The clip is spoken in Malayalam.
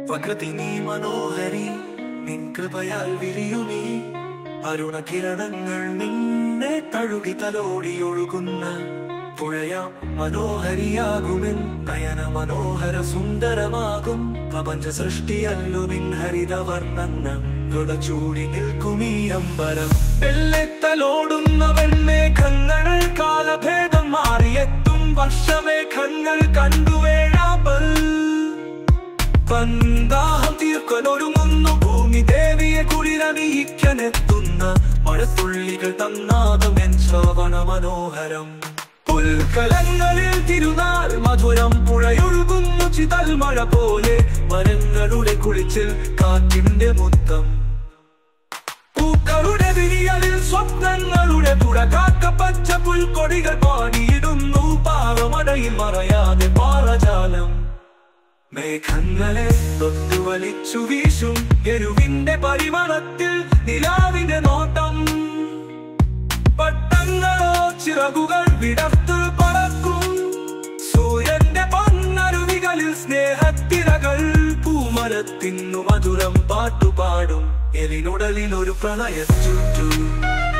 പ്രകൃതി നീ മനോഹരി നിൻ കൃപയാൽ വിരിയുമീ അരുണകിരണങ്ങൾ നിന്നെ തഴുകി തലോടി ഒഴുകുന്ന പുഴയാം മനോഹരിയാകുമിൻ നയന മനോഹര സുന്ദരമാകും പ്രപഞ്ച സൃഷ്ടിയല്ലു നിൻ ഹരിതവർണ്ണങ്ങൾ ചൂടി നിൽക്കുമീ അമ്പരം വെള്ളത്തലോടുന്ന വെണ്ണേഖങ്ങൾ കാലഭേദം മാറിയെത്തും വർഷമേഘങ്ങൾ കണ്ടുവേഴാപ്പൽ പന്താഹം തീർക്കനൊരുങ്ങുന്നു ഭൂമി ദേവിയെ കുളിരണിയിക്കനെത്തുന്ന മഴത്തുള്ളികൾ തന്നാദം എൻ ശോഭന മനോഹരം പുൽക്കലങ്ങളിൽ തിരുനാൾ മധുരം പുഴയൊഴുകുന്നു ചിതൽ മഴ പോലെ മരങ്ങളുടെ കുളിച്ചിൽ കാറ്റിന്റെ മുത്തം പൂക്കളുടെ വിരിയലിൽ സ്വപ്നങ്ങളുടെ പുഴ കാക്ക പച്ച പുൽക്കൊടികൾ പാടിയിടുന്നു പാറമടയിൽ മറയാതെ പാറജാലം മേഘങ്ങളെ തൊട്ടുവലിച്ചു വീശും എരുവിന്റെ പരിമളത്തിൽ നിലാവിന്റെ നോട്ടം പട്ടങ്ങളോ ചിറകുകൾ വിടർത്ത് പറക്കും സൂര്യന്റെ പൊന്നരുവികളിൽ സ്നേഹത്തിരകൾ പൂമരത്തിന്നു മധുരം പാട്ടുപാടും എലിനുടലിൽ ഒരു പ്രളയച്ചുറ്റു